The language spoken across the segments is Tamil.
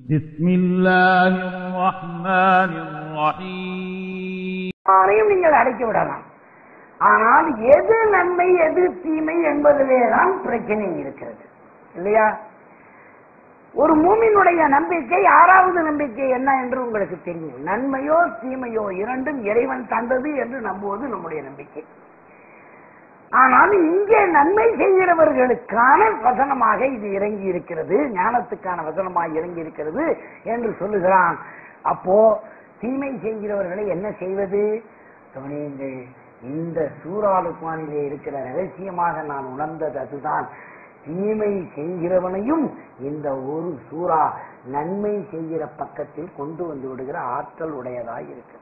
بسم الله الرحمن الرحيم ஆணையும் நீங்கள் அடைக்க விடலாம் ஆனால் எது நன்மை எது தீமை என்பதிலே தான் பிரச்சனை இருக்கிறது இல்லையா ஒரு மூமினுடைய நம்பிக்கை ஆறாவது நம்பிக்கை என்ன என்று உங்களுக்கு தெரியும் நன்மையோ தீமையோ இரண்டும் இறைவன் தந்தது என்று நம்புவது நம்முடைய நம்பிக்கை ஆனால் இங்கே நன்மை செய்கிறவர்களுக்கான வசனமாக இது இறங்கி இருக்கிறது ஞானத்துக்கான வசனமாக இறங்கி இருக்கிறது என்று சொல்லுகிறான் அப்போ தீமை செய்கிறவர்களை என்ன செய்வது கவனியுங்கள் இந்த சூறாலுக்குவானிலே இருக்கிற ரகசியமாக நான் உணர்ந்தது அதுதான் தீமை செய்கிறவனையும் இந்த ஒரு சூறா நன்மை செய்கிற பக்கத்தில் கொண்டு வந்து விடுகிற ஆற்றல் உடையதாய் இருக்கு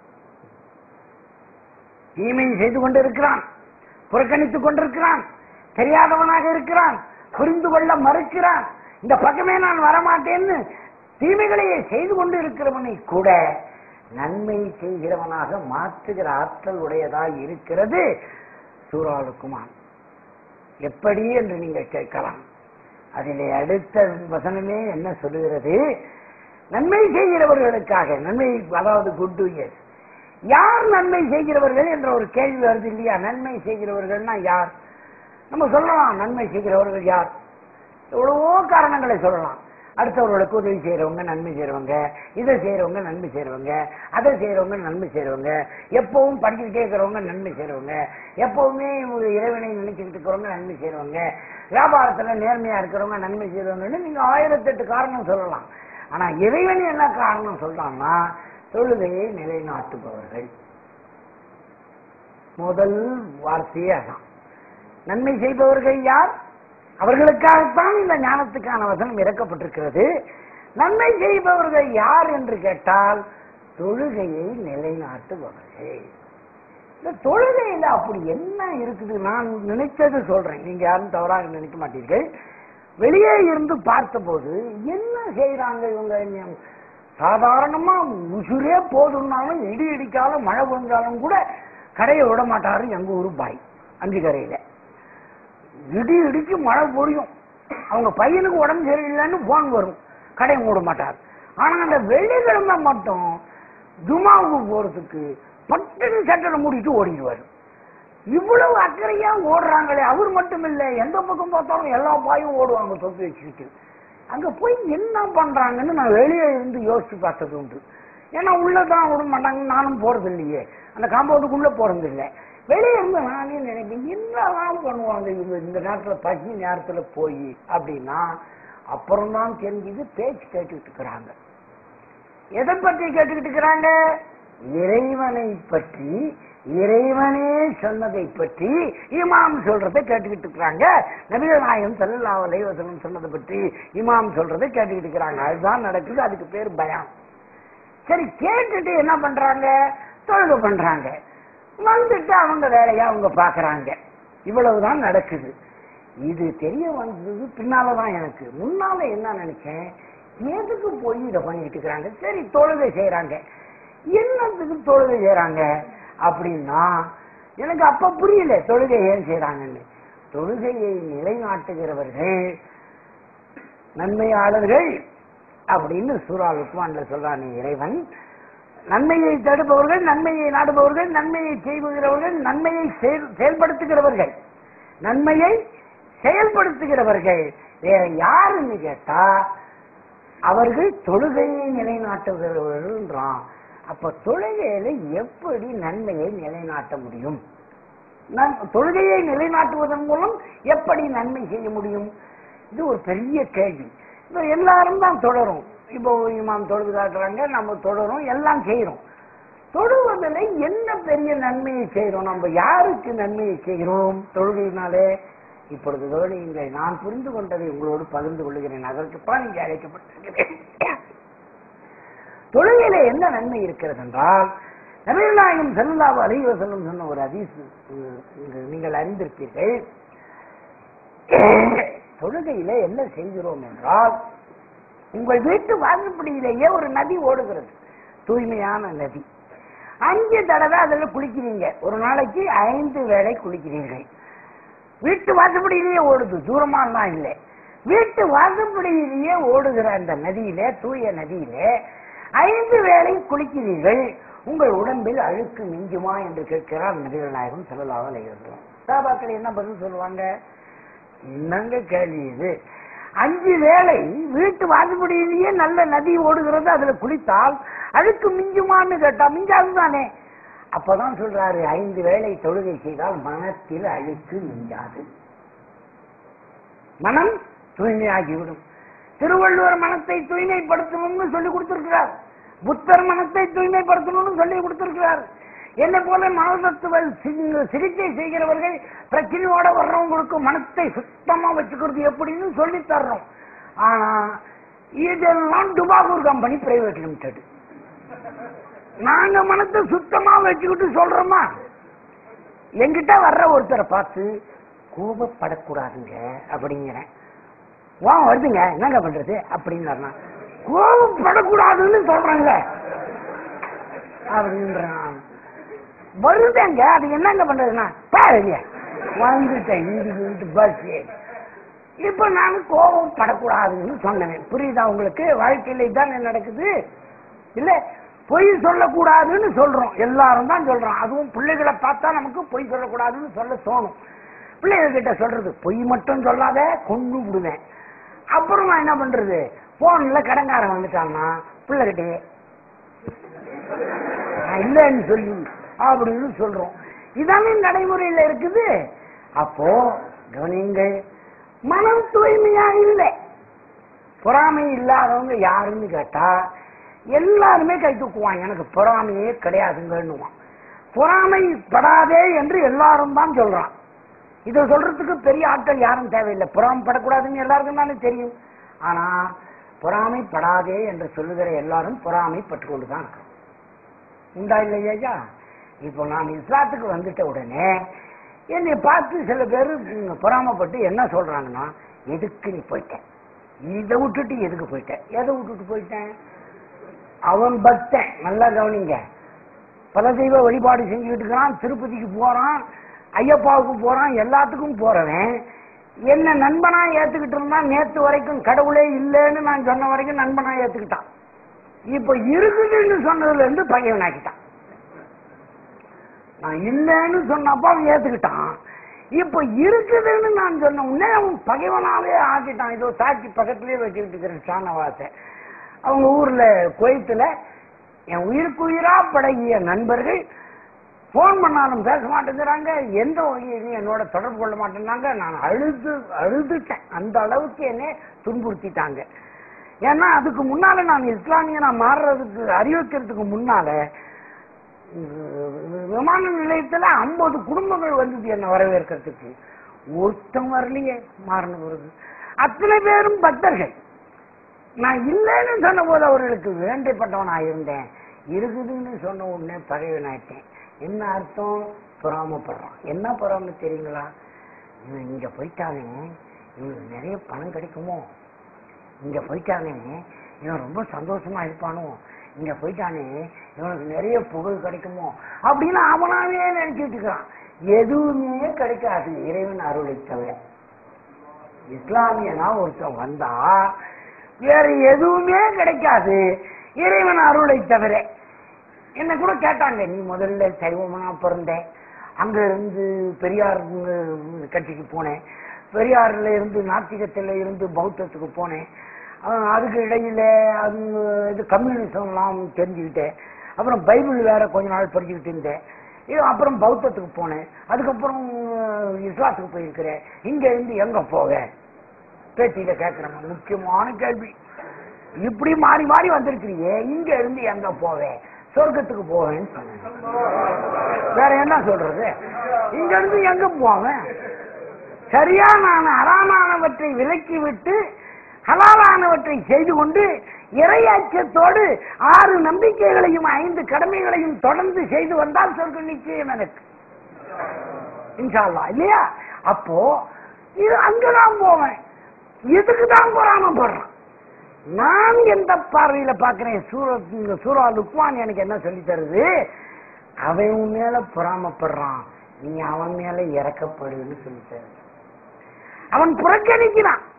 தீமை செய்து கொண்டிருக்கிறான் புறக்கணித்துக் கொண்டிருக்கிறான் தெரியாதவனாக இருக்கிறான் புரிந்து கொள்ள மறுக்கிறான் இந்த பக்கமே நான் வரமாட்டேன்னு தீமைகளையே செய்து கொண்டு இருக்கிறவனை கூட நன்மை செய்கிறவனாக மாற்றுகிற ஆற்றல் உடையதாய் இருக்கிறது சூறாலுக்குமான் எப்படி என்று நீங்கள் கேட்கலாம் அதிலே அடுத்த வசனமே என்ன சொல்லுகிறது நன்மை செய்கிறவர்களுக்காக நன்மை அதாவது குட் டு யார் நன்மை செய்கிறவர்கள் என்ற ஒரு கேள்வி வருது இல்லையா நன்மை செய்கிறவர்கள்னா யார் நம்ம சொல்லலாம் நன்மை செய்கிறவர்கள் யார் எவ்வளவோ காரணங்களை சொல்லலாம் அடுத்தவர்களுக்கு உதவி செய்யறவங்க நன்மை செய்யறவங்க இதை செய்யறவங்க நன்மை செய்யறவங்க அதை செய்யறவங்க நன்மை செய்யறவங்க எப்பவும் படிச்சுக்கிட்டே இருக்கிறவங்க நன்மை செய்யறவங்க எப்பவுமே இறைவனை நினைச்சுக்கிட்டு இருக்கிறவங்க நன்மை செய்யறவங்க வியாபாரத்துல நேர்மையா இருக்கிறவங்க நன்மை செய்யறவங்கன்னு நீங்க ஆயிரத்தெட்டு காரணம் சொல்லலாம் ஆனா இறைவன் என்ன காரணம் சொல்றான்னா தொழுகையை நிலைநாட்டுபவர்கள் முதல் வார்த்தையே அதான் நன்மை செய்பவர்கள் யார் அவர்களுக்காகத்தான் இந்த ஞானத்துக்கான வசனம் இறக்கப்பட்டிருக்கிறது நன்மை செய்பவர்கள் யார் என்று கேட்டால் தொழுகையை நிலைநாட்டுபவர்கள் இந்த தொழுகையில அப்படி என்ன இருக்குது நான் நினைச்சது சொல்றேன் நீங்க யாரும் தவறாக நினைக்க மாட்டீர்கள் வெளியே இருந்து பார்த்தபோது என்ன செய்யறாங்க இவங்க சாதாரணமா உசுரே போதும்னாலும் இடி இடிக்காலும் மழை பெஞ்சாலும் கூட கடையை விட மாட்டாரு எங்க ஊர் பாய் அஞ்சு கரையில இடி இடிக்கு மழை பொழியும் அவங்க பையனுக்கு உடம்பு சரியில்லைன்னு போன் வரும் கடையை மூட மாட்டார் ஆனா அந்த வெள்ளிக்கிழமை மட்டும் ஜுமாவுக்கு போறதுக்கு பட்டுன்னு சட்டனை மூடிட்டு ஓடிடுவாரு இவ்வளவு அக்கறையா ஓடுறாங்களே அவர் மட்டும் இல்லை எந்த பக்கம் பார்த்தாலும் எல்லா பாயும் ஓடுவாங்க தொப்பி வச்சுக்கிட்டு அங்க போய் என்ன பண்றாங்கன்னு நான் வெளியே இருந்து யோசிச்சு பார்த்தது உண்டு ஏன்னா உள்ளதான் விட மாட்டாங்க நானும் போறது இல்லையே அந்த காம்பவுண்டுக்குள்ள போறது இல்லை வெளியே இருந்து நானே நினைப்பேன் என்னதான் பண்ணுவாங்க இவங்க இந்த நேரத்துல பசி நேரத்துல போய் அப்படின்னா அப்புறம்தான் தெரிஞ்சது பேச்சு கேட்டுக்கிட்டு இருக்கிறாங்க எதை பற்றி கேட்டுக்கிட்டு இருக்கிறாங்க இறைவனை பற்றி இறைவனே சொன்னதை பற்றி இமாம் சொல்றதை கேட்டுக்கிட்டு இருக்கிறாங்க நபிகள் நாயகம் சல்லல்லா அலைவசனம் சொன்னதை பற்றி இமாம் சொல்றதை கேட்டுக்கிட்டு இருக்கிறாங்க அதுதான் நடக்குது அதுக்கு பேர் பயம் சரி கேட்டுட்டு என்ன பண்றாங்க தொழுகை பண்றாங்க வந்துட்டு அவங்க வேலையை அவங்க பாக்குறாங்க இவ்வளவுதான் நடக்குது இது தெரிய வந்தது பின்னாலதான் எனக்கு முன்னால என்ன நினைச்சேன் எதுக்கு போய் இதை பண்ணிட்டு இருக்கிறாங்க சரி தொழுகை செய்யறாங்க என்னத்துக்கு தொழுகை செய்யறாங்க அப்படின்னா எனக்கு அப்ப புரியல தொழுகை ஏன் செய்யறாங்கன்னு தொழுகையை நிலைநாட்டுகிறவர்கள் நன்மையாளர்கள் அப்படின்னு சூரா லுக்மான்ல சொல்றானே இறைவன் நன்மையை தடுப்பவர்கள் நன்மையை நாடுபவர்கள் நன்மையை செய்கிறவர்கள் நன்மையை செயல்- செயல்படுத்துகிறவர்கள் நன்மையை செயல்படுத்துகிறவர்கள் வேற யாருன்னு கேட்டா அவர்கள் தொழுகையை நிலைநாட்டுகிறவர்கள்ன்றான் அப்ப தொழுகையில எப்படி நன்மையை நிலைநாட்ட முடியும் நன்- தொழுகையை நிலைநாட்டுவதன் மூலம் எப்படி நன்மை செய்ய முடியும் இது ஒரு பெரிய கேள்வி இப்போ எல்லாரும் தான் தொடரும் இப்போ இமாம் தொழுது காட்டுறாங்க நம்ம தொடரும் எல்லாம் செய்யறோம் தொழுவதில் என்ன பெரிய நன்மையை செய்கிறோம் நம்ம யாருக்கு நன்மையை செய்கிறோம் தொழுகையினாலே இப்பொழுது கவனியுங்கள் நான் புரிந்து கொண்டதை உங்களோடு பகிர்ந்து கொள்கிறேன் அதற்குத்தான் இங்கே அழைக்கப்பட்டிருக்கிறேன் தொழுகையில என்ன நன்மை இருக்கிறது என்றால் நபிநாயகம் செல்லாவ அலைவ செல்லும் சொன்ன ஒரு அதீஸ் நீங்கள் அறிந்திருப்பீர்கள் தொழுகையில என்ன செய்கிறோம் என்றால் உங்கள் வீட்டு வாசப்படியிலேயே ஒரு நதி ஓடுகிறது தூய்மையான நதி அஞ்சு தடவை அதுல குளிக்கிறீங்க ஒரு நாளைக்கு ஐந்து வேளை குளிக்கிறீர்கள் வீட்டு வாசப்படியிலேயே ஓடுது தூரமா தான் இல்லை வீட்டு வாசப்படியிலேயே ஓடுகிற அந்த நதியிலே தூய நதியிலே ஐந்து வேளை குளிக்கிறீர்கள் உங்கள் உடம்பில் அழுக்கு மிஞ்சுமா என்று கேட்கிறார் நபிகள் நாயகம் செல்லலாக அலைகிறோம் சாபாக்கள் என்ன பதில் சொல்லுவாங்க என்னங்க கேள்வி இது அஞ்சு வேளை வீட்டு வாசப்படியிலேயே நல்ல நதி ஓடுகிறது அதுல குளித்தால் அழுக்கு மிஞ்சுமான்னு கேட்டா மிஞ்சாது தானே அப்பதான் சொல்றாரு ஐந்து வேளை தொழுகை செய்தால் மனத்தில் அழுக்கு மிஞ்சாது மனம் தூய்மையாகிவிடும் திருவள்ளுவர் மனத்தை தூய்மைப்படுத்தணும்னு சொல்லி கொடுத்திருக்கிறார் புத்தர் மனத்தை தூய்மைப்படுத்தணும்னு சொல்லி கொடுத்திருக்கிறார் என்ன போல மனோதத்துவ சி- சிகிச்சை செய்கிறவர்கள் பிரச்சனையோட வர்றவங்களுக்கு மனத்தை சுத்தமா வச்சுக்கிறது எப்படின்னு சொல்லி தர்றோம் ஆனா இதெல்லாம் டுபாகூர் கம்பெனி பிரைவேட் லிமிடெட் நாங்க மனத்தை சுத்தமா வச்சுக்கிட்டு சொல்றோமா என்கிட்ட வர்ற ஒருத்தரை பார்த்து கோபப்படக்கூடாதுங்க அப்படிங்கிறேன் வா வருதுங்க என்னங்க பண்றது அப்படின்னு கோபப்படக்கூடாதுன்னு சொல்றாங்க அப்படின்றான் வருதுங்க அது என்னங்க பண்றதுன்னா பாருங்க வந்துட்டேன் இங்கிட்டு பஸ் இப்ப நான் கோபம் படக்கூடாதுன்னு சொன்னேன் புரியுதா உங்களுக்கு வாழ்க்கையில இதான் நடக்குது இல்ல பொய் சொல்லக்கூடாதுன்னு சொல்றோம் எல்லாரும் தான் சொல்றோம் அதுவும் பிள்ளைகளை பார்த்தா நமக்கு பொய் சொல்லக்கூடாதுன்னு சொல்ல தோணும் பிள்ளைகள் கிட்ட சொல்றது பொய் மட்டும் சொல்லாத கொண்டு விடுவேன் அப்புறம் நான் என்ன பண்றது போன்ல கடங்காரன் வந்துட்டான்னா பிள்ளைகிட்டே நான் இல்லைன்னு சொல்லி அப்படின்னு சொல்றோம் இதானே நடைமுறையில இருக்குது அப்போ கவனிங்கள் மனம் தூய்மையா இல்லை பொறாமை இல்லாதவங்க யாருன்னு கேட்டா எல்லாருமே கை தூக்குவான் எனக்கு பொறாமையே கிடையாதுங்கன்னுவான் பொறாமைப்படாதே என்று எல்லாரும் தான் சொல்றான் இதை சொல்றதுக்கு பெரிய ஆட்கள் யாரும் தேவையில்லை பொறாமைப்படக்கூடாதுன்னு எல்லாருக்கும் தானே தெரியும் ஆனா பொறாமைப்படாதே என்று சொல்லுகிற எல்லாரும் பொறாமைப்பட்டு கொண்டுதான் இருக்கிறோம் உண்டா இல்லையா இப்போ நான் இஸ்லாத்துக்கு வந்துட்ட உடனே என்னை பார்த்து சில பேர் பொறாமப்பட்டு என்ன சொல்றாங்கன்னா எதுக்கு நீ போயிட்ட இதை விட்டுட்டு எதுக்கு போயிட்ட எதை விட்டுட்டு போயிட்டேன் அவன் பக்தன் நல்லா கவனிங்க பல தெய்வ வழிபாடு செஞ்சுக்கிட்டு இருக்கிறான் திருப்பதிக்கு போறான் ஐயப்பாவுக்கு போறான் எல்லாத்துக்கும் போறவன் என்ன நண்பனா ஏத்துக்கிட்டு இருந்தான் நேத்து வரைக்கும் கடவுளே இல்லைன்னு நான் சொன்ன வரைக்கும் நண்பனா ஏத்துக்கிட்டான் இப்ப இருக்குதுன்னு சொன்னதுல இருந்து பகைவனாக்கிட்டான் நான் இல்லைன்னு சொன்னப்ப அவன் ஏத்துக்கிட்டான் இப்ப இருக்குதுன்னு நான் சொன்ன உடனே அவன் பகைவனாவே ஆக்கிட்டான் இதோ சாட்சி பக்கத்திலேயே வச்சுக்கிட்டு இருக்கிறேன் ஷானவாசை அவங்க ஊர்ல குவைத்துல என் உயிருக்கு உயிரா பழகிய நண்பர்கள் போன் பண்ணாலும் பேச மாட்டேங்கிறாங்க எந்த வகையிலையும் என்னோட தொடர்பு கொள்ள மாட்டேங்கிறாங்க நான் அழுது அழுதுட்டேன் அந்த அளவுக்கு என்னை துன்புறுத்திட்டாங்க ஏன்னா அதுக்கு முன்னால நான் இஸ்லாமியனா மாறுறதுக்கு அறிவிக்கிறதுக்கு முன்னால உம், விமான நிலையத்துல ஐம்பது குடும்பங்கள் வந்தது என்ன வரவேற்கிறதுக்கு ஒருத்தம் வரலையே மாறின பிறகு அத்தனை பேரும் பக்தர்கள் நான் இல்லைன்னு சொன்ன போது அவர்களுக்கு வேண்டப்பட்டவனா இருந்தேன் இருக்குதுன்னு சொன்ன உடனே பகைவனாயிட்டேன் என்ன அர்த்தம் பொறாமப்படுறான் என்ன பொறாம தெரியுங்களா இவன் இங்க போயிட்டானே இவனுக்கு நிறைய பணம் கிடைக்குமோ இங்க போயிட்டானே இவன் ரொம்ப சந்தோஷமா இருப்பானோ இங்க போயிட்டானே இவனுக்கு நிறைய புகழ் கிடைக்குமோ அப்படின்னு அவனாவே நினைச்சிட்டு இருக்கிறான் எதுவுமே கிடைக்காது இறைவன் அருளை தவிர இஸ்லாமியனா ஒருத்தன் வந்தா வேற எதுவுமே கிடைக்காது இறைவன் அருளை தவிர என்ன கூட கேட்டாங்க நீ முதல்ல சைவமனா பிறந்த அங்க இருந்து பெரியார் உம், கட்சிக்கு போனேன் பெரியார்ல இருந்து நாத்திகத்துல இருந்து பௌத்தத்துக்கு போனேன் அஹ், அதுக்கு இடையில அது இது கம்யூனிசம்லாம் தெரிஞ்சுக்கிட்டேன் அப்புறம் பைபிள் வேற கொஞ்ச நாள் படிச்சுக்கிட்டு இருந்தேன் இது அப்புறம் பௌத்தத்துக்கு போனேன் அதுக்கப்புறம் அஹ், இஸ்லாத்துக்கு போயிருக்கிறேன் இங்க இருந்து எங்க போக பேட்டியில கேட்கிறேன் முக்கியமான கேள்வி இப்படி மாறி மாறி வந்திருக்கிறியே இங்க இருந்து எங்க போவேன் சொர்க்கத்துக்கு போவேன்னு சொன்னேன் வேற என்ன சொல்றது இங்க இருந்து எங்க போவேன் சரியா நான் அறாமானவற்றை விலக்கி விட்டு ஹலாலானவற்றை செய்து கொண்டு இறையாச்சத்தோடு ஆறு நம்பிக்கைகளையும் ஐந்து கடமைகளையும் தொடர்ந்து செய்து வந்தால் சொர்க்கம் நிச்சயம் எனக்கு இன்ஷா அல்லாஹ் இல்லையா அப்போ இது அங்கதான் போவேன் எதுக்கு தான் பொறாமப்படுறான் நான் எந்த பார்வையில பாக்குறேன் சூரத் இந்த சூரா லுக்மான் எனக்கு என்ன சொல்லி தருது அவன் உன் மேல பொறாமப்படுறான் நீ அவன் மேல இறக்கப்படுன்னு சொல்லி தருது அவன் புறக்கணிக்கிறான்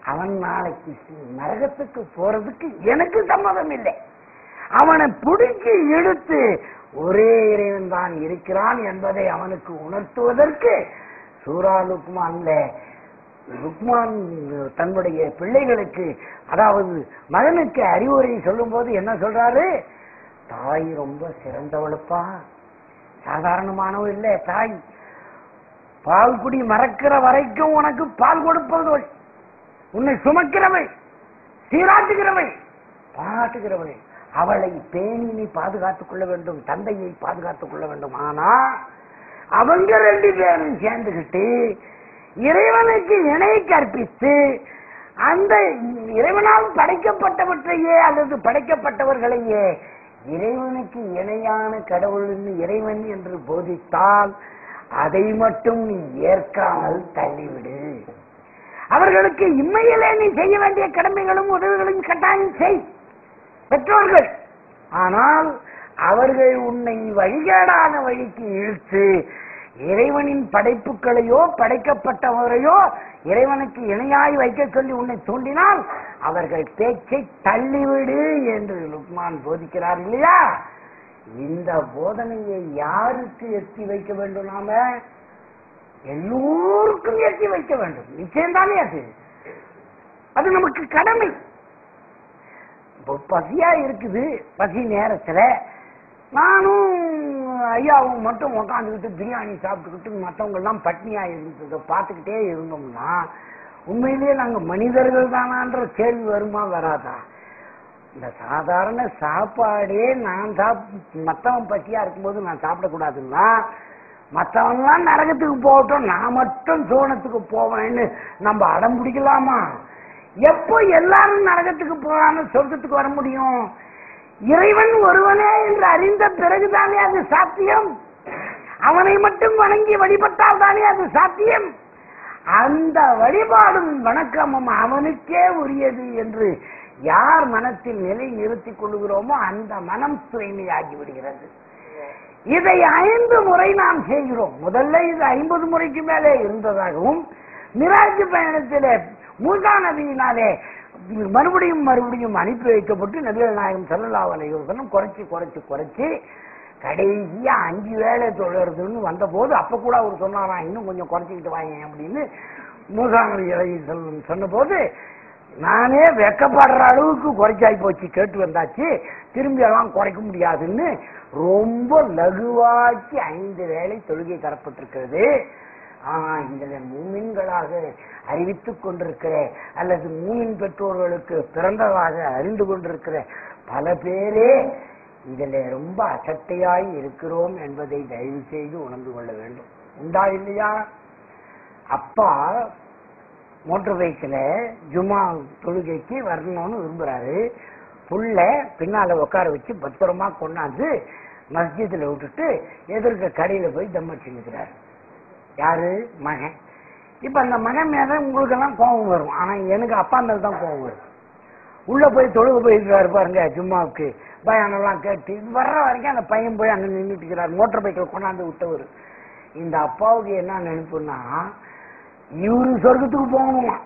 அவன் நாளைக்கு நரகத்துக்கு போறதுக்கு எனக்கு சம்மதம் இல்லை அவனை பிடிச்சி இழுத்து ஒரே இறைவன் தான் இருக்கிறான் என்பதை அவனுக்கு உணர்த்துவதற்கு சூரா லுக்மான்ல லுக்மான் தன்னுடைய பிள்ளைகளுக்கு அதாவது மகனுக்கு அறிவுரை சொல்லும்போது என்ன சொல்றாரு தாய் ரொம்ப சிறந்தவளுப்பா சாதாரணமானவள் இல்ல தாய் பால் குடி மறக்கிற வரைக்கும் உனக்கு பால் கொடுப்பவள் உன்னை சுமக்கிறவள் சீராட்டுகிறவள் பாராட்டுகிறவள் அவளை பேணி நீ பாதுகாத்துக் கொள்ள வேண்டும் தந்தையை பாதுகாத்துக் கொள்ள வேண்டும் ஆனா அவங்க ரெண்டு பேரும் சேர்ந்துகிட்டு இறைவனுக்கு இணை கற்பித்து அந்த இறைவனால் படைக்கப்பட்டவற்றையே அல்லது படைக்கப்பட்டவர்களையே இறைவனுக்கு இணையான கடவுள் இறைவன் என்று போதித்தால் அதை மட்டும் நீ ஏற்காமல் தள்ளிவிடு அவர்களுக்கு இம்மையிலே நீ செய்ய வேண்டிய கடமைகளும் உதவிகளும் கட்டாயம் செய் பெற்றோர்கள் ஆனால் அவர்கள் உன்னை வழிகேடான வழிக்கு இழுத்து இறைவனின் படைப்புகளையோ படைக்கப்பட்டவரையோ இறைவனுக்கு இணையாய் வைக்க சொல்லி உன்னை தூண்டினால் அவர்கள் பேச்சை தள்ளிவிடு என்று லுக்மான் போதிக்கிறார் இல்லையா இந்த போதனையை யாருக்கு எத்தி வைக்க வேண்டும் நாம எல்லோருக்கும் எத்தி வைக்க வேண்டும் நிச்சயம்தானே அது அது நமக்கு கடமை இப்போ பசியா இருக்குது பசி நேரத்துல நானும் ஐயாவும் மட்டும் உட்காந்துக்கிட்டு பிரியாணி சாப்பிட்டுக்கிட்டு மற்றவங்க எல்லாம் பட்னியா இருந்ததை பார்த்துக்கிட்டே இருந்தோம்னா உண்மையிலேயே நாங்க மனிதர்கள் தானான்ற கேள்வி வருமா வராதா இந்த சாதாரண சாப்பாடே நான் சாப் மற்றவன் பசியா இருக்கும்போது நான் சாப்பிடக்கூடாதுன்னா மற்றவன்லாம் நரகத்துக்கு போகட்டும் நான் மட்டும் சோனத்துக்கு போவேன்னு நம்ம அடம் பிடிக்கலாமா எப்போ எல்லாரும் நரகத்துக்கு போகாம சொர்க்கத்துக்கு வர முடியும் இறைவன் ஒருவனே என்று அறிந்த பிறகுதானே அது சாத்தியம் அவனை மட்டும் வணங்கி வழிபட்டால் தானே அது சாத்தியம் அந்த வழிபாடும் வணக்கமும் அவனுக்கே உரியது என்று யார் மனத்தில் நிலை நிறுத்திக் கொள்கிறோமோ அந்த மனம் தூய்மையாகி விடுகிறது இதை ஐந்து முறை நாம் செய்கிறோம் முதல்ல இது ஐம்பது முறைக்கு மேலே இருந்ததாகவும் மிராஜ் பயணத்திலே மூசா நபியினாலே மறுபடியும் மறுபடியும் அனுப்பி வைக்கப்பட்டு நபிகள் நாயகம் ஸல்லல்லாஹு அலைஹி வஸல்லம் குறைச்சி குறைச்சி குறைச்சி கடைசியா அஞ்சு வேளை தொழுறதுன்னு வந்தபோது அப்ப கூட அவர் சொன்னாராம் இன்னும் கொஞ்சம் குறைச்சிக்கிட்டு வாங்க அப்படின்னு மூசா நபி அலைஹி வஸல்லம் சொன்னபோது நானே வெக்கப்படுற அளவுக்கு குறைச்சாய் போச்சு கேட்டு வந்தாச்சு திரும்பி எல்லாம் குறைக்க முடியாதுன்னு ரொம்ப லகுவாக்கி ஐந்து வேளை தொழுகை தரப்பட்டிருக்கிறது ஆனா இதுல மூமின்களாக அறிவித்துக் கொண்டிருக்கிற அல்லது மூமின் பெற்றோர்களுக்கு பிறந்ததாக அறிந்து கொண்டிருக்கிற பல பேரே இதுல ரொம்ப அசட்டையாய் இருக்கிறோம் என்பதை தயவு செய்து உணர்ந்து கொள்ள வேண்டும் உண்டா இல்லையா அப்பா மோட்டர் பைக்கில் ஜும்மா தொழுகைக்கு வரணும்னு விரும்புறாரு புள்ள பின்னால உட்கார வச்சு பத்திரமா கொண்டாந்து மஸ்ஜிதில் விட்டுட்டு எதிர்க்க கடையில போய் தம் அடிச்சுக்கிறாரு யாரு மகன் இப்ப அந்த மகன் மேல உங்களுக்கு எல்லாம் கோபம் வரும் ஆனா எனக்கு அப்பா மேல தான் கோபம் வரும் உள்ள போய் தொழுக போயிருக்காரு பாருங்க ஜும்மாவுக்கு பயானெல்லாம் கேட்டு இது வர்ற வரைக்கும் அந்த பையன் போய் அங்க நின்றுட்டு இருக்கிறார் மோட்டர் பைக்கில் கொண்டாந்து விட்டவர் இந்த அப்பாவுக்கு என்ன நினைப்புன்னா இவரு சொர்க்கத்துக்கு போகணுமா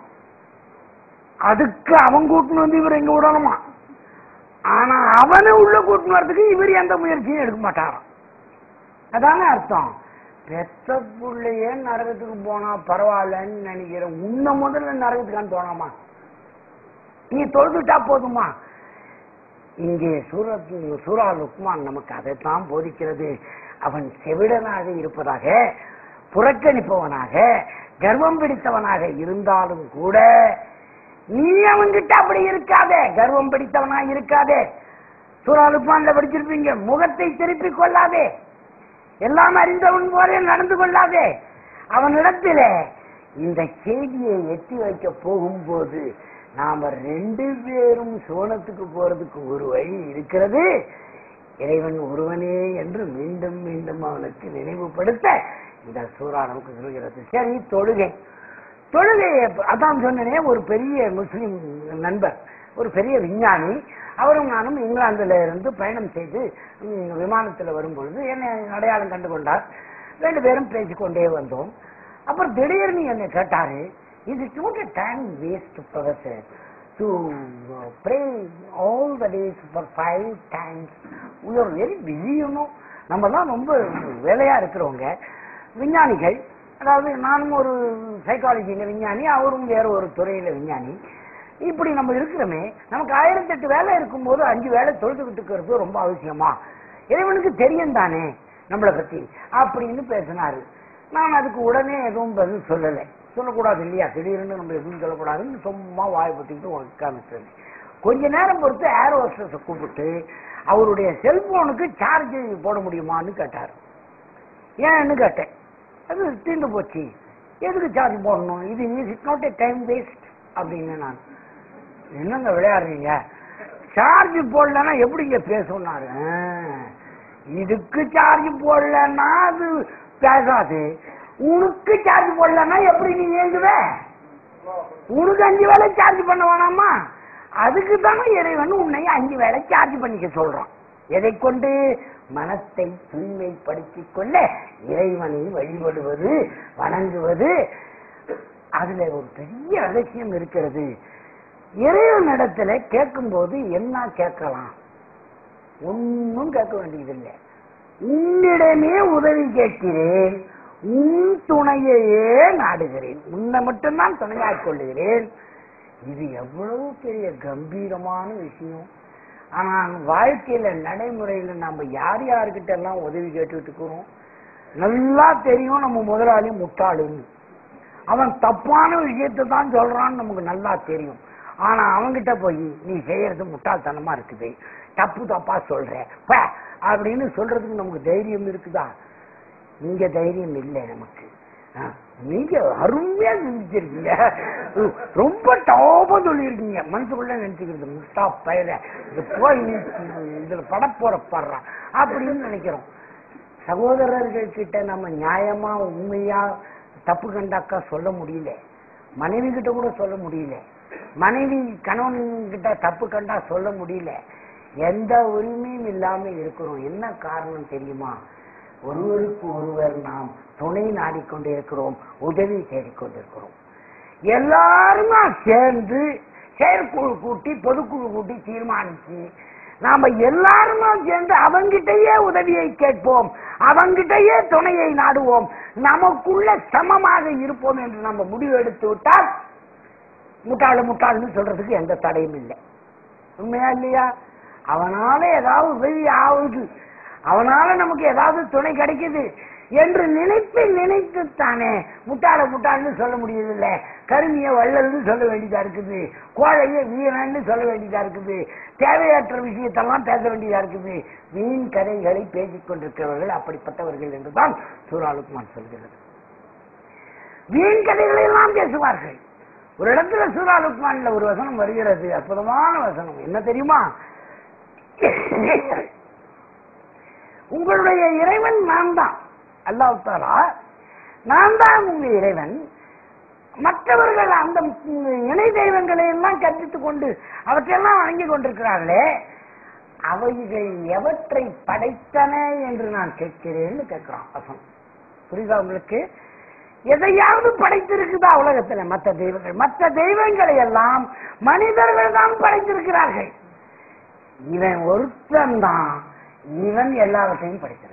அதுக்கு அவன் கூட்டின்னு வந்து இவர் எங்க விடணுமா ஆனா அவனை உள்ள கூட்டின்னு வரதுக்கு இவர் எந்த முயற்சியும் எடுக்க மாட்டாராம் அதானே அர்த்தம் பெத்த புள்ளையே நரகத்துக்கு போனா பரவாயில்லன்னு நினைக்கிறேன் உன்னை முதல்ல நரகத்துக்கான்னு தோணாமா நீ தொழுதுட்டா போதுமா இங்கே சூரத் சூரா லுக்மான் நமக்கு அதைத்தான் போதிக்கிறது அவன் செவிடனாக இருப்பதாக புறக்கணிப்பவனாக கர்வம் பிடித்தவனாக இருந்தாலும் கூட நீ அவன்கிட்ட அப்படி இருக்காதே கர்வம் பிடித்தவனா இருக்காதே சூரா லுக்மான்ல படிச்சிருப்பீங்க முகத்தை திருப்பிக் கொள்ளாதே எல்லாம் அறிந்தவன் போல நடந்து கொள்ளாதே அவனிடத்திலே இந்த செய்தியை எட்டி வைக்க போகும்போது நாம ரெண்டு பேரும் சோனத்துக்கு போறதுக்கு ஒரு வழி இருக்கிறது இறைவன் ஒருவனே என்று மீண்டும் மீண்டும் அவனுக்கு நினைவுபடுத்த இந்த சூறா நமக்கு சொல்கிறது சரி தொழுகை தொழுகை அதான் சொன்னனே ஒரு பெரிய முஸ்லிம் நண்பர் ஒரு பெரிய விஞ்ஞானி அவரும் நானும் இங்கிலாந்துல இருந்து பயணம் செய்து ம், விமானத்துல வரும்பொழுது என்னை அடையாளம் கண்டு கொண்டார் ரெண்டு பேரும் பேசிக்கொண்டே வந்தோம் அப்புறம் திடீர்னு என்னை கேட்டாரு Is it not a time waste, Professor, to uh, pray all the days for five times? We are very busy, you know. நம்ம தான் ரொம்ப வேலையா இருக்கிறவங்க விஞ்ஞானிகள் அதாவது நானும் ஒரு சைக்காலஜியில விஞ்ஞானி அவரும் வேற ஒரு துறையில விஞ்ஞானி இப்படி நம்ம இருக்கிறோமே நமக்கு ஆயிரத்தெட்டு வேலை இருக்கும்போது அஞ்சு வேலை தொழுதுகிட்டு இருக்கிறது ரொம்ப அவசியமா இறைவனுக்கு தெரியும் தானே நம்மளை பத்தி அப்படின்னு பேசினாரு நான் அதுக்கு உடனே எதுவும் பதில் சொல்லலை சொல்லக்கூடாது இல்லையா திடீர்னு நம்ம எதுவும் சொல்லக்கூடாதுன்னு சும்மா வாய் பத்திக்கிட்டு உட்காந்துட்டு கொஞ்ச நேரம் பொறுத்து ஏர் ஹோஸ்டஸை கூப்பிட்டு அவருடைய செல்போனுக்கு சார்ஜ் போட முடியுமான்னு கேட்டார் ஏன்னு கேட்டேன் அது தீர்ந்து போச்சு எதுக்கு சார்ஜ் போடணும் இது is not a time waste அப்படின்னு நான் என்னங்க விளையாடுறீங்க சார்ஜ் போடலன்னா எப்படிங்க பேசுனாரு ஆ, இதுக்கு சார்ஜ் போடலன்னா அது பேசாது உனக்கு சார்ஜ் போடலன்னா எப்படி நீ ஏங்குவ உனக்கு அஞ்சு வேலை சார்ஜ் பண்ண வேணாமா அதுக்கு தானே இறைவன் உன்னை அஞ்சு வேலை சார்ஜ் பண்ணிக்க சொல்றான் எதை கொண்டு மனத்தை தூய்மைப்படுத்திக் கொள்ள இறைவனை வழிபடுவது வணங்குவது அதுல ஒரு பெரிய ரகசியம் இருக்கிறது இறைவனிடத்துல கேட்கும்போது என்ன கேட்கலாம் ஒன்னும் கேட்க வேண்டியதில்லை உன்னிடமே உதவி கேட்கிறேன் உன் துணையையே நாடுகிறேன் உன்னை மட்டும்தான் துணையாக் கொள்ளுகிறேன் இது எவ்வளவு பெரிய கம்பீரமான விஷயம் ஆனா வாழ்க்கையில நடைமுறையில நம்ம யார் யாருக்கிட்ட எல்லாம் உதவி கேட்டுட்டு இருக்கிறோம் நல்லா தெரியும் நம்ம முதலாளி முட்டாளுன்னு அவன் தப்பான விஷயத்தை தான் சொல்றான்னு நமக்கு நல்லா தெரியும் ஆனா அவன்கிட்ட போய் நீ செய்யறது முட்டாள்தனமா இருக்குது தப்பு தப்பா சொல்ற பே, அப்படின்னு சொல்றதுக்கு நமக்கு தைரியம் இருக்குதா இங்க தைரியம் இல்லை நமக்கு ஆ, நீங்க அருமையா சிந்திச்சிருக்கீங்க உ, ரொம்ப டாபா சொல்லியிருக்கீங்க மனசுக்குள்ள நினைச்சுக்கிறது முட்டா பயல இது போய் நீ இதுல படப்போற படுறான் அப்படின்னு நினைக்கிறோம் சகோதரர்கள் கிட்ட நம்ம நியாயமா உண்மையா தப்பு கண்டாக்கா சொல்ல முடியல மனைவி கிட்ட கூட சொல்ல முடியல மனைவி கணவன் கிட்ட தப்பு கண்டா சொல்ல முடியல எந்த உரிமையும் இல்லாம இருக்கிறோம் என்ன காரணம் தெரியுமா ஒருவருக்கு ஒருவர் நாம் துணை நாடிக்கொண்டு இருக்கிறோம் உதவி தேடிக்கொண்டிருக்கிறோம் எல்லாருமா சேர்ந்து செயற்குழு கூட்டி பொதுக்குழு கூட்டி தீர்மானிச்சு நாம எல்லாருமா சேர்ந்து அவங்கிட்டயே உதவியை கேட்போம் அவங்கிட்டயே துணையை நாடுவோம் நமக்குள்ள சமமாக இருப்போம் என்று நம்ம முடிவு எடுத்து விட்டால் முட்டாளு முட்டாளுன்னு சொல்றதுக்கு எந்த தடையும் இல்லை உண்மையா இல்லையா அவனால ஏதாவது உதவி ஆகுது அவனால நமக்கு ஏதாவது துணை கிடைக்குது என்று நினைத்து நினைத்து தானே முட்டாள முட்டாள்னு சொல்ல முடியதில்ல கருமிய வள்ளல்னு சொல்ல வேண்டியதா இருக்குது கோழைய வீரன்னு சொல்ல வேண்டியதா இருக்குது தேவையற்ற விஷயத்தெல்லாம் பேச வேண்டியதா இருக்குது வீண் கதைகளை பேசிக் கொண்டிருக்கிறவர்கள் அப்படிப்பட்டவர்கள் என்றுதான் சூராலுக்குமான் சொல்கிறது வீண் கதைகளை எல்லாம் பேசுவார்கள் ஒரு இடத்துல சூரா லுக்மான்ல ஒரு வசனம் வருகிறது அற்புதமான வசனம் என்ன தெரியுமா உங்களுடைய இறைவன் நான் தான் அல்லாஹ் தாலா நான் தான் உங்க இறைவன் மற்றவர்கள் அந்த இணை தெய்வங்களை எல்லாம் கற்பித்துக் கொண்டு அவற்றையெல்லாம் வணங்கி கொண்டிருக்கிறார்களே அவைகள் எவற்றை படைத்தன என்று நான் கேட்கிறேன்னு கேட்கிறான் வசனம் புரியுதா உங்களுக்கு எதையாவது படைத்திருக்குதா உலகத்துல மற்ற தெய்வங்கள் மற்ற தெய்வங்களை எல்லாம் மனிதர்கள் தான் படைத்திருக்கிறார்கள் இவன் ஒருத்தன் தான் இவன் எல்லாவற்றையும் படைத்திருக்கிறான்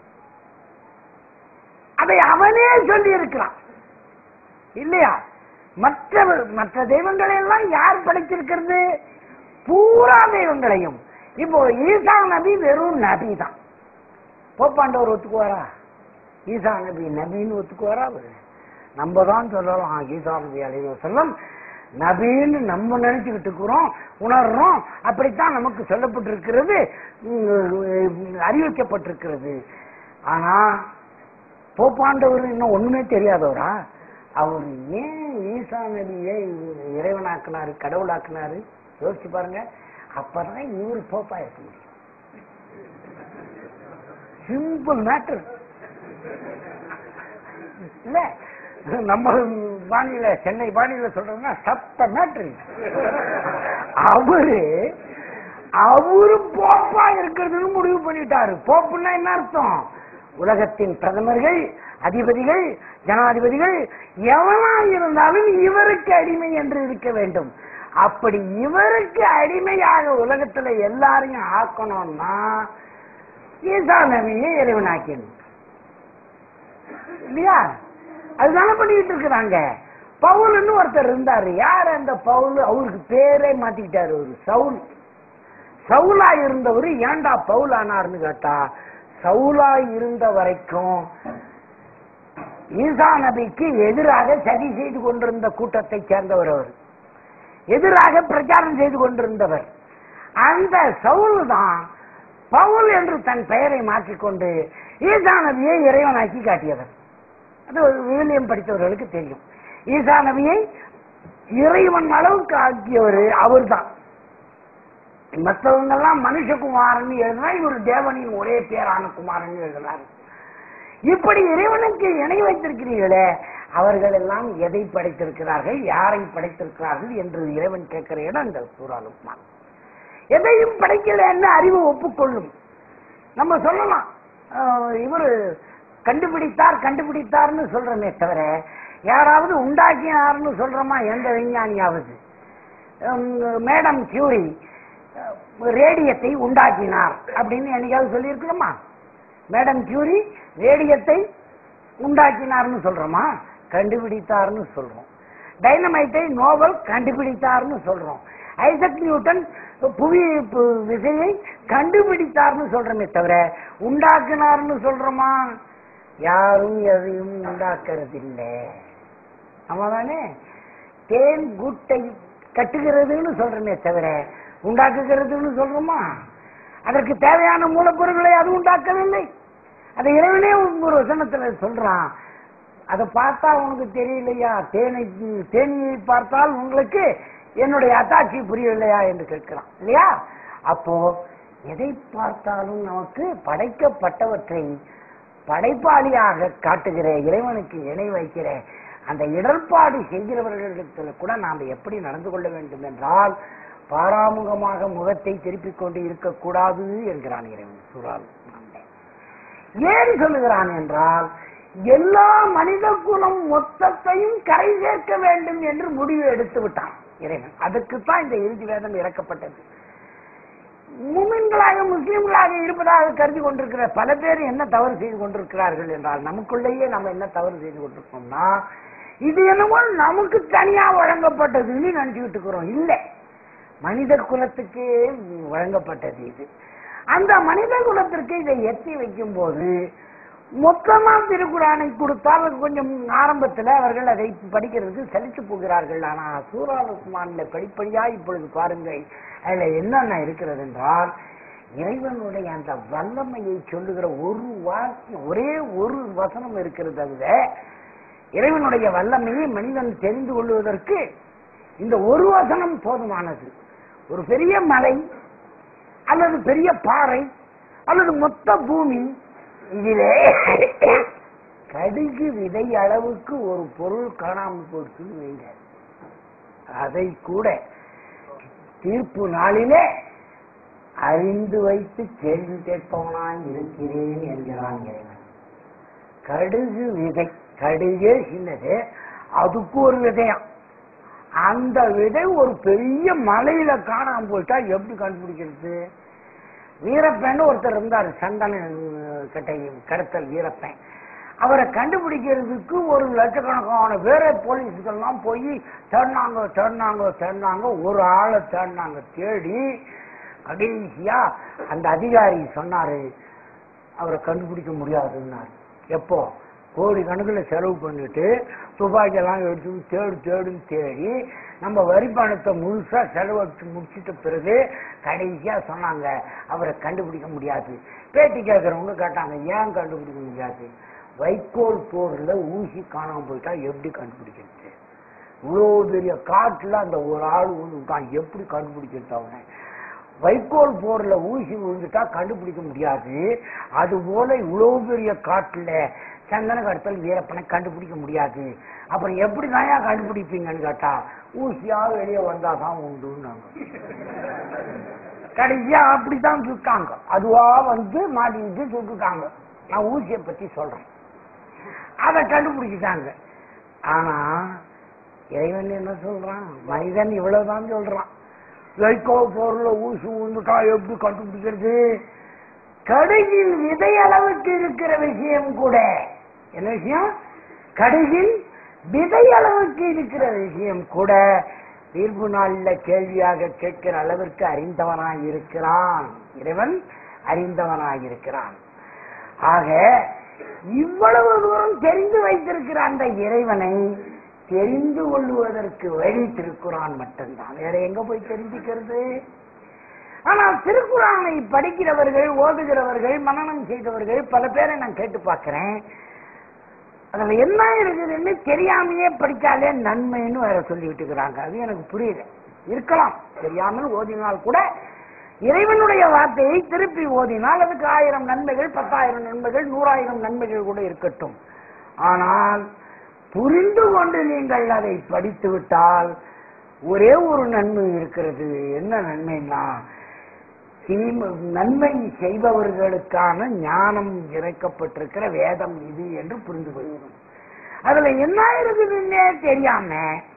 அதை அவனே சொல்லி இருக்கிறான் இல்லையா மற்ற மற்ற தெய்வங்களை எல்லாம் யார் படைத்திருக்கிறது பூரா தெய்வங்களையும் இப்போ ஈசா நபி வெறும் நபி தான் போப்பாண்டவர் ஒத்துக்குவாரா ஈசா நபி நபின்னு ஒத்துக்குவாரா அவரு நம்ம தான் சொல்லலாம் ஈசா நபி அலைஹி வஸல்லம் நபின்னு நம்ம நினைச்சுக்கிட்டு இருக்கிறோம் உணர்றோம் அப்படித்தான் நமக்கு சொல்லப்பட்டிருக்கிறது உம், அறிவிக்கப்பட்டிருக்கிறது ஆனா போப்பாண்டவர் இன்னும் ஒண்ணுமே தெரியாதவரா அவர் ஏன் ஈசா நபியை இறைவனாக்குனாரு கடவுளாக்குனாரு யோசிச்சு பாருங்க அப்பதான் இவர் போப்பா இருக்க முடியும் சிம்பிள் மேட்டர் இல்ல நம்ம பாணியில சென்னை பாணியில சொல்றோம்னா சத்த மேட்ரு அவரு அவரு போப்பா இருக்கிறதுன்னு முடிவு பண்ணிட்டாரு போப்புன்னா என்ன அர்த்தம் உலகத்தின் பிரதமர்கள் அதிபதிகள் ஜனாதிபதிகள் எவனா இருந்தாலும் இவருக்கு அடிமை என்று இருக்க வேண்டும் அப்படி இவருக்கு அடிமையாக உலகத்துல எல்லாரையும் ஆக்கணும்னா ஈசா நபியை இறைவனாக்கணும் இல்லையா அதுதானே பண்ணிட்டு இருக்கிறாங்க பவுல்னு ஒருத்தர் இருந்தாரு யார் அந்த பவுல் அவருக்கு பேரே மாத்திக்கிட்டாரு ஒரு சவுல் சவுலா இருந்தவர் ஏன்டா பவுல் ஆனார்னு கேட்டா சவுலா இருந்த வரைக்கும் ஈசா நபிக்கு எதிராக சதி செய்து கொண்டிருந்த கூட்டத்தை சேர்ந்தவர் அவர் எதிராக பிரச்சாரம் செய்து கொண்டிருந்தவர் அந்த சவுல் தான் பவுல் என்று தன் பெயரை மாற்றிக்கொண்டு ஈசா நபியை இறைவனாக்கி காட்டியவர் அது ஒரு விவிலியம் படித்தவர்களுக்கு தெரியும் ஈசா நபியை இறைவன் அளவுக்கு ஆக்கியவர் அவர்தான் மற்றவங்க எல்லாம் மனுஷகுமாரன் எழுதினா இவர் தேவனின் ஒரே பேரான குமாரன் எழுதினார் இப்படி இறைவனுக்கு இணை வைத்திருக்கிறீர்களே அவர்கள் எல்லாம் எதை படைத்திருக்கிறார்கள் யாரை படைத்திருக்கிறார்கள் என்று இறைவன் கேட்கிற இடம் இந்த சூறாலுக்குமான் எதையும் படைக்கலன்னு அறிவு ஒப்புக்கொள்ளும் நம்ம சொல்லலாம் அஹ், இவரு கண்டுபிடித்தார் கண்டுபிடித்தார்னு சொல்றமே தவிர யாராவது உண்டாக்கினார்னு சொல்றோமா எந்த விஞ்ஞானியாவது உம், மேடம் கியூரி அஹ், ரேடியத்தை உண்டாக்கினார் அப்படின்னு என்னைக்காவது சொல்லியிருக்கணுமா மேடம் கியூரி ரேடியத்தை உண்டாக்கினார்னு சொல்றோமா கண்டுபிடித்தார்னு சொல்றோம் டைனமைட்டை நோபல் கண்டுபிடித்தார்னு சொல்றோம் ஐசக் நியூட்டன் புவி பு- விசையை கண்டுபிடித்தார்னு சொல்றோமே தவிர உண்டாக்கினார்னு சொல்றோமா யாரும் எதையும் உண்டாக்குறது இல்லை ஆமாதானே தேன் கூட்டை கட்டுகிறதுன்னு சொல்றோமே தவிர உண்டாக்குகிறதுன்னு சொல்றோமா அதற்கு தேவையான மூலப்பொருட்களை அது உண்டாக்கவில்லை அதை இறைவனே ஒரு வசனத்துல சொல்றான் அதை பார்த்தா உனக்கு தெரியலையா தேனை தேனியை பார்த்தால் உங்களுக்கு என்னுடைய அத்தாட்சி புரியவில்லையா என்று கேட்கிறான் இல்லையா அப்போ எதை பார்த்தாலும் நமக்கு படைக்கப்பட்டவற்றை படைப்பாளியாக காட்டுகிற இறைவனுக்கு இணை வைக்கிற அந்த இடர்பாடு செய்கிறவர்களிடத்துல கூட நாம் எப்படி நடந்து கொள்ள வேண்டும் என்றால் பாராமுகமாக முகத்தை திருப்பிக் கொண்டு இருக்கக்கூடாது என்கிறான் இறைவன் சூறால் ஏன் சொல்லுகிறான் என்றால் எல்லா மனித குலம் மொத்தத்தையும் கரை சேர்க்க வேண்டும் என்று முடிவு எடுத்து விட்டான் இறைவன் அதுக்குத்தான் இந்த இறுதி வேதம் இறக்கப்பட்டது முமின்களாக முஸ்லிம்களாக இருப்பதாக கருதி கொண்டிருக்கிற பல பேர் என்ன தவறு செய்து கொண்டிருக்கிறார்கள் என்றால் நமக்குள்ளேயே நம்ம என்ன தவறு செய்து கொண்டிருக்கோம்னா இது என்னமோ நமக்கு தனியா வழங்கப்பட்டதுன்னு நினைச்சுக்கிட்டு இருக்கிறோம் இல்லை மனித குலத்துக்கே வழங்கப்பட்டது இது அந்த மனித குலத்திற்கு இதை எத்தி வைக்கும் போது மொத்தமா திருக்குறானை கொடுத்தால் கொஞ்சம் ஆரம்பத்தில் அவர்கள் அதை படிக்கிறதுக்கு சலித்து போகிறார்கள் ஆனா சூராலுக்குமான்ல படிப்படியா இப்பொழுது பாருங்கள் அதுல என்னென்ன இருக்கிறது என்றால் இறைவனுடைய அந்த வல்லமையை சொல்லுகிற ஒரு வாக்கியம் ஒரே ஒரு வசனம் இருக்கிறது அதுல இறைவனுடைய வல்லமையை மனிதன் தெரிந்து கொள்வதற்கு இந்த ஒரு வசனம் போதுமானது ஒரு பெரிய மலை அல்லது பெரிய பாறை அல்லது மொத்த பூமி இதிலே கடுகு விதை அளவுக்கு ஒரு பொருள் காணாமல் போச்சுன்னு வைங்க அதை கூட தீர்ப்பு நாளிலே அறிந்து வைத்து கேள்வி கேட்பவனாய் இருக்கிறேன் என்கிறான் இறைவன் கடுகு விதை கடுகே சின்னது அதுக்கு ஒரு விதையம் அந்த விதை ஒரு பெரிய மலையில காணாம போயிட்டா எப்படி கண்டுபிடிக்கிறது வீரப்பன் ஒருத்தர் இருந்தார் சந்தன கட்டை கடத்தல் வீரப்பன் அவரை கண்டுபிடிக்கிறதுக்கு ஒரு லட்சக்கணக்கான பேரை போலீஸுக்கெல்லாம் போய் தேடினாங்க தேடினாங்க தேடினாங்க ஒரு ஆளை தேடினாங்க தேடி கடைசியா அந்த அதிகாரி சொன்னாரு அவரை கண்டுபிடிக்க முடியாதுன்னாரு எப்போ கோடி கணக்கில் செலவு பண்ணிட்டு துப்பாக்கியெல்லாம் எடுத்து தேடு தேடுன்னு தேடி நம்ம வரி பணத்தை முழுசா செலவழிச்சு முடிச்சிட்ட பிறகு கடைசியா சொன்னாங்க அவரை கண்டுபிடிக்க முடியாது பேட்டி கேட்கறவங்க கேட்டாங்க ஏன் கண்டுபிடிக்க முடியாது வைக்கோல் போர்ல ஊசி காணாம போயிட்டா எப்படி கண்டுபிடிக்கிறது இவ்வளோ பெரிய காட்டுல அந்த ஒரு ஆள் விழுந்துட்டான் எப்படி கண்டுபிடிக்கிறது அவனை வைக்கோல் போர்ல ஊசி விழுந்துட்டா கண்டுபிடிக்க முடியாது அது போல இவ்வளவு பெரிய காட்டுல சந்தன கடத்தல் வீரப்பனை கண்டுபிடிக்க முடியாது அப்புறம் எப்படி தாயா கண்டுபிடிப்பீங்கன்னு கேட்டா ஊசியா வெளியே வந்தாதான் உண்டுன்னாங்க கடைசியா அப்படித்தான் சுட்டாங்க அதுவா வந்து மாட்டிக்கிட்டு சுட்டுட்டாங்க நான் ஊசியை பத்தி சொல்றேன் அதை கண்டுபிடிச்சிட்டாங்க ஆனா இறைவன் என்ன சொல்றான் மனிதன் இவ்வளவுதான் சொல்றான் வைகோ பொருளை ஊசி உந்துட்டா எப்படி கண்டுபிடிக்கிறது கடுகில் விதை அளவுக்கு இருக்கிற விஷயம் கூட என்ன விஷயம் கடுகில் விதை அளவுக்கு இருக்கிற விஷயம் கூட தீர்ப்பு நாள்ல கேள்வியாக கேட்கிற அளவிற்கு அறிந்தவனாய் இருக்கிறான் இறைவன் அறிந்தவனாய் இருக்கிறான் ஆக இவ்வளவு தூரம் தெரிந்து வைத்திருக்கிற அந்த இறைவனை தெரிந்து கொள்வதற்கு வழி திருக்குறான் மட்டும்தான் வேற எங்க போய் தெரிஞ்சுக்கிறது ஆனால் திருக்குறானை படிக்கிறவர்கள் ஓதுகிறவர்கள் மனனம் செய்தவர்கள் பல பேரை நான் கேட்டு பார்க்கிறேன் அதுல என்ன இருக்குதுன்னு தெரியாமையே படிச்சாலே நன்மைன்னு வேற சொல்லிட்டு இருக்கிறாங்க அது எனக்கு புரியல இருக்கலாம் தெரியாமல் ஓதினால் கூட இறைவனுடைய வார்த்தையை திருப்பி ஓதினால் அதுக்கு ஆயிரம் நன்மைகள் பத்தாயிரம் நன்மைகள் நூறாயிரம் நன்மைகள் கூட இருக்கட்டும் ஆனால் புரிந்து கொண்டு நீங்கள் அதை படித்து விட்டால் ஒரே ஒரு நன்மை இருக்கிறது என்ன நன்மைன்னா தீம நன்மை செய்பவர்களுக்கான ஞானம் இறைக்கப்பட்டிருக்கிற வேதம் இது என்று புரிந்து கொள்கிறோம் அதுல என்ன இருக்குதுன்னே தெரியாம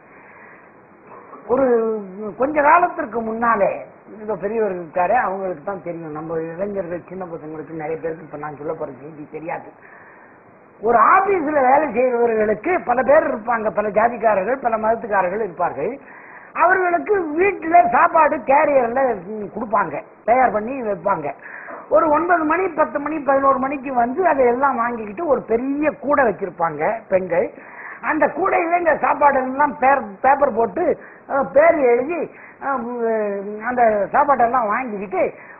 ஒரு கொஞ்ச காலத்திற்கு முன்னாலே இந்த பெரியவர் இருக்காரு அவங்களுக்கு தான் தெரியும் நம்ம இளைஞர்கள் சின்ன பசங்களுக்கு நிறைய பேருக்கு இப்ப நான் சொல்ல போற செய்தி தெரியாது ஒரு ஆபீஸ்ல வேலை செய்பவர்களுக்கு பல பேர் இருப்பாங்க பல ஜாதிக்காரர்கள் பல மதத்துக்காரர்கள் இருப்பார்கள் அவர்களுக்கு வீட்டுல சாப்பாடு கேரியர்ல கொடுப்பாங்க தயார் பண்ணி வைப்பாங்க ஒரு ஒன்பது மணி பத்து மணி பதினோரு மணிக்கு வந்து அதை எல்லாம் வாங்கிக்கிட்டு ஒரு பெரிய கூடை வச்சிருப்பாங்க பெண்கள் அந்த கூடையில இந்த சாப்பாடு எல்லாம் பேப்பர் போட்டு அஹ், பேர் எழுதி அஹ், அந்த சாப்பாடெல்லாம் வாங்கிக்கிட்டு